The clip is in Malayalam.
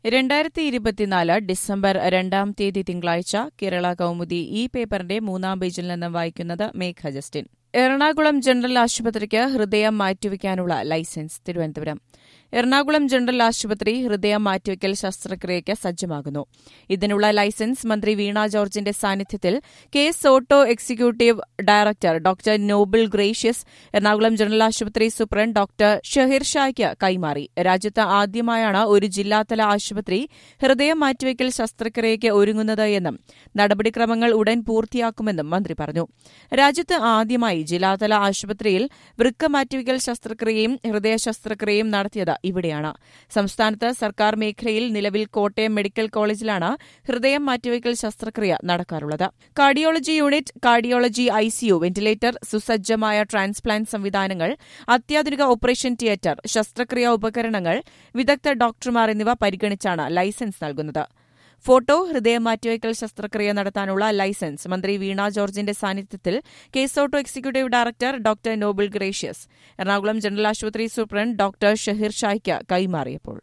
രണ്ടായിരത്തി ഇരുപത്തിനാല് ഡിസംബർ രണ്ടാം തീയതി തിങ്കളാഴ്ച കേരള കൗമുദി ഈ പേപ്പറിന്റെ മൂന്നാം പേജിൽ നിന്ന് വായിക്കുന്നത് മേഘ ജസ്റ്റിൻ എറണാകുളം ജനറൽ ആശുപത്രിക്ക് ഹൃദയം മാറ്റിവെക്കാനുള്ള ലൈസൻസ് തിരുവനന്തപുരം എറണാകുളം ജനറൽ ആശുപത്രി ഹൃദയം മാറ്റിവെക്കൽ ശസ്ത്രക്രിയയ്ക്ക് സജ്ജമാകുന്നു ഇതിനുള്ള ലൈസൻസ് മന്ത്രി വീണ ജോർജിന്റെ സാന്നിധ്യത്തിൽ KSOTTO executive director doctor Noble Gracious Ernakulam general ആശുപത്രി സൂപ്രണ്ട് ഡോക്ടർ ഷഹീർ ഷായ്ക്ക് കൈമാറി രാജ്യത്ത് ആദ്യമായാണ് ഒരു ജില്ലാതല ആശുപത്രി ഹൃദയം മാറ്റിവെക്കൽ ശസ്ത്രക്രിയയ്ക്ക് ഒരുങ്ങുന്നത് എന്നും നടപടിക്രമങ്ങൾ ഉടൻ പൂർത്തിയാക്കുമെന്നും മന്ത്രി പറഞ്ഞു രാജ്യത്ത് ആദ്യമായി ജില്ലാതല ആശുപത്രിയിൽ വൃക്ക മാറ്റിവെക്കൽ ശസ്ത്രക്രിയയും ഹൃദയ ശസ്ത്രക്രിയയും നടത്തിയത് ഇവിടെയാണ് സംസ്ഥാനത്ത് സർക്കാർ മേഖലയിൽ നിലവിൽ കോട്ടയം മെഡിക്കൽ കോളേജിലാണ് ഹൃദയം മാറ്റിവെക്കൽ ശസ്ത്രക്രിയ നടക്കാറുള്ളത് cardiology unit cardiology ICU ventilator സുസജ്ജമായ ട്രാൻസ്പ്ലാന്റ് സംവിധാനങ്ങൾ അത്യാധുനിക ഓപ്പറേഷൻ തിയേറ്റർ ശസ്ത്രക്രിയാ ഉപകരണങ്ങൾ വിദഗ്ധ ഡോക്ടർമാർ എന്നിവ പരിഗണിച്ചാണ് ലൈസൻസ് നൽകുന്നത് ഫോട്ടോ ഹൃദയം മാറ്റിവയ്ക്കൽ ശസ്ത്രക്രിയ നടത്താനുള്ള ലൈസൻസ് മന്ത്രി വീണ ജോർജിന്റെ സാന്നിധ്യത്തിൽ KSOTTO executive director doctor Noble Gracious Ernakulam general ആശുപത്രി സൂപ്രണ്ട് ഡോക്ടർ ഷഹീർ ഷായ്ക്ക് കൈമാറിയപ്പോൾ